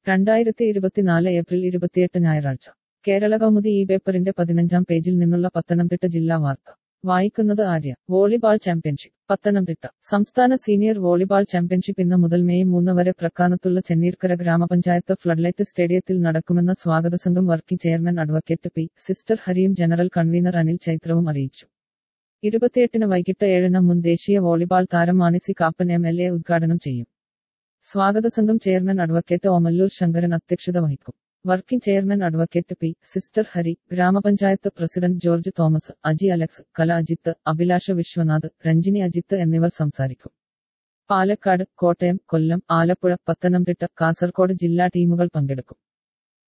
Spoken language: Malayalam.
രണ്ടായിരത്തി ഇരുപത്തിനാല് ഏപ്രിൽ ഇരുപത്തിയെട്ട് ഞായറാഴ്ച കേരള കൗമുദി ഈ പേപ്പറിന്റെ പതിനഞ്ചാം പേജിൽ നിന്നുള്ള പത്തനംതിട്ട ജില്ലാ വാർത്ത വായിക്കുന്നത് ആര്യ വോളിബാൾ ചാമ്പ്യൻഷിപ്പ് പത്തനംതിട്ട സംസ്ഥാന സീനിയർ വോളിബാൾ ചാമ്പ്യൻഷിപ്പ് ഇന്ന് മുതൽ മെയ് മൂന്ന് വരെ പ്രക്കാനത്തുള്ള ചെന്നീർക്കര ഗ്രാമപഞ്ചായത്ത് ഫ്ലഡ്ലൈറ്റ് സ്റ്റേഡിയത്തിൽ നടക്കുമെന്ന് സ്വാഗത സംഘം working chairman advocate P sister ഹരിയും ജനറൽ കൺവീനർ അനിൽ ചൈത്രവും അറിയിച്ചു ഇരുപത്തിയെട്ടിന് വൈകിട്ട് ഏഴിന് മുൻ ദേശീയ വോളിബാൾ താരം Mani C Kappan M L A ഉദ്ഘാടനം ചെയ്യും സ്വാഗത സംഘം ചെയർമാൻ അഡ്വക്കേറ്റ് ഓമല്ലൂർ ശങ്കരൻ അധ്യക്ഷത വഹിക്കും working chairman advocate P sister Hari ഗ്രാമപഞ്ചായത്ത് പ്രസിഡന്റ് ജോർജ് തോമസ് അജി അലക്സ് കല അജിത്ത് അഭിലാഷ വിശ്വനാഥ് രഞ്ജിനി അജിത്ത് എന്നിവർ സംസാരിക്കും പാലക്കാട് കോട്ടയം കൊല്ലം ആലപ്പുഴ പത്തനംതിട്ട കാസർഗോഡ് ജില്ലാ ടീമുകൾ പങ്കെടുക്കും